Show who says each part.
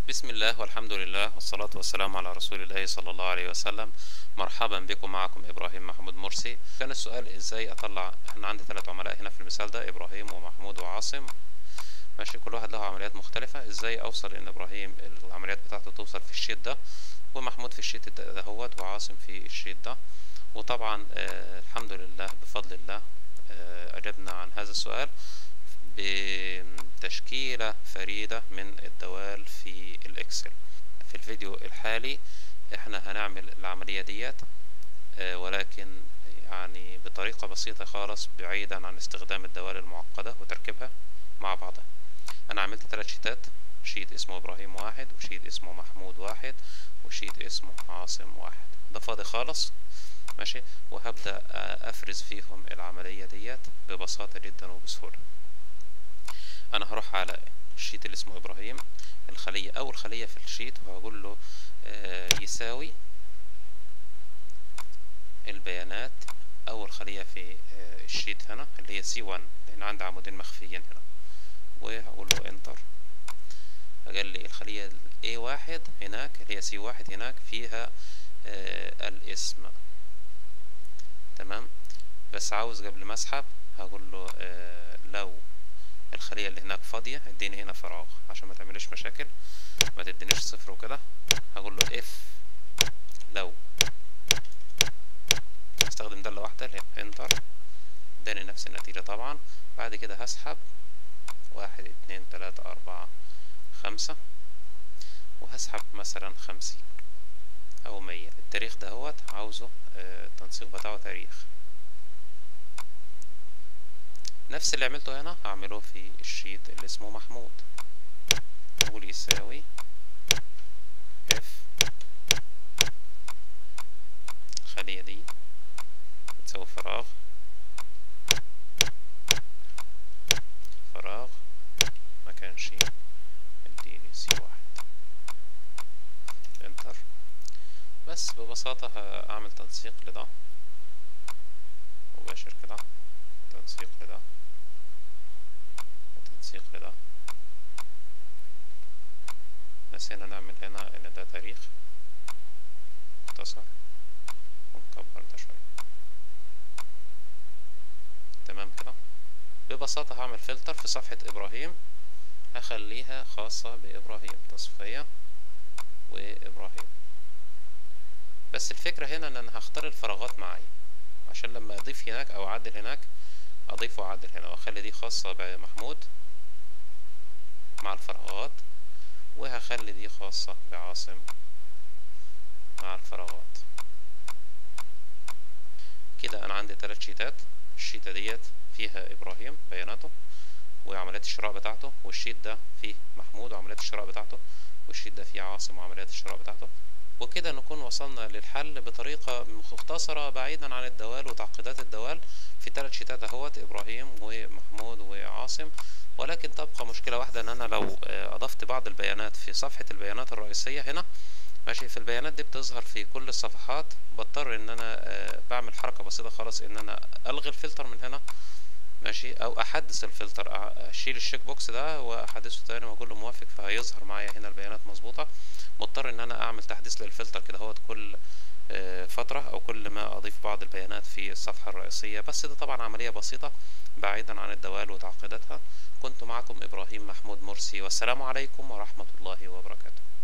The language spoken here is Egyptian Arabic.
Speaker 1: بسم الله والحمد لله والصلاة والسلام على رسول الله صلى الله عليه وسلم مرحبا بكم معكم إبراهيم محمود مرسي كان السؤال إزاي أطلع إحنا عندي ثلاث عملاء هنا في المثال ده إبراهيم ومحمود وعاصم ماشي كل واحد له عمليات مختلفة إزاي أوصل إن إبراهيم العمليات بتاعته توصل في الشيت ده ومحمود في الشيت ده هوت وعاصم في الشيت ده وطبعا آه الحمد لله بفضل الله آه أجبنا عن هذا السؤال بتشكيلة فريدة من الدوال في الإكسل في الفيديو الحالي احنا هنعمل العملية ديت آه ولكن يعني بطريقة بسيطة خالص بعيدا عن استخدام الدوال المعقدة وتركيبها مع بعضها أنا عملت ثلاث شيتات شيت اسمه إبراهيم واحد وشيت اسمه محمود واحد وشيت اسمه عاصم واحد ده فاضي خالص ماشي وهبدأ أفرز فيهم العملية ديت ببساطة جدا وبسهولة انا هروح على الشيت اللي اسمه ابراهيم الخلية اول خلية في الشيت وهقول له آه يساوي البيانات اول خلية في آه الشيت هنا اللي هي سي 1 لان عندي عمودين مخفيين هنا وهقول له انتر قال لي الخلية A واحد هناك اللي هي سي واحد هناك فيها آه الاسم تمام بس عاوز قبل ما اسحب هقول له لو الخلية اللي هناك فاضية اديني هنا فراغ عشان ما تعمليش مشاكل ما تدينيش صفر وكده هقول له اف لو استخدم دالة واحدة اللي هي انتر اداني نفس النتيجة طبعا بعد كده هسحب واحد اتنين تلاتة اربعة خمسة وهسحب مثلا خمسين او مية التاريخ دهوت عاوزه اه التنسيق بتاعه تاريخ نفس اللي عملته هنا هعمله في الشيت اللي اسمه محمود نقول يساوي اف الخلية دي بتساوي فراغ فراغ مكان شيء اديني سي واحد انتر بس ببساطة هعمل تنسيق لده مباشر كده تنسيق لده وتنسيق لده نسينا نعمل هنا ان ده تاريخ اختصر ونكبر ده شوية تمام كده ببساطة هعمل فلتر في صفحة ابراهيم هخليها خاصة بابراهيم تصفية وابراهيم بس الفكرة هنا ان انا هختار الفراغات معايا عشان لما اضيف هناك او اعدل هناك اضيف واعدل هنا واخلي دي خاصة بمحمود مع الفراغات وهخلي دي خاصة بعاصم مع الفراغات كده انا عندي تلات شيتات الشيتة ديت فيها ابراهيم بياناته وعمليات الشراء بتاعته والشيت ده فيه محمود وعمليات الشراء بتاعته والشيت ده فيه عاصم وعمليات الشراء بتاعته وكده نكون وصلنا للحل بطريقة مختصرة بعيدا عن الدوال وتعقيدات الدوال في ثلاث شيتات اهوت ابراهيم ومحمود وعاصم ولكن تبقى مشكلة واحدة ان انا لو اضفت بعض البيانات في صفحة البيانات الرئيسية هنا ماشي في البيانات دي بتظهر في كل الصفحات بضطر ان انا بعمل حركة بسيطة خالص ان انا الغي الفلتر من هنا ماشي او احدث الفلتر اشيل الشيك بوكس ده واحدثه تاني واقول له موافق فهيظهر معايا هنا البيانات مظبوطة مضطر ان انا اعمل تحديث للفلتر كده هوت كل فترة او كل ما اضيف بعض البيانات في الصفحة الرئيسية بس ده طبعا عملية بسيطة بعيدا عن الدوال وتعقيداتها كنت معكم ابراهيم محمود مرسي والسلام عليكم ورحمة الله وبركاته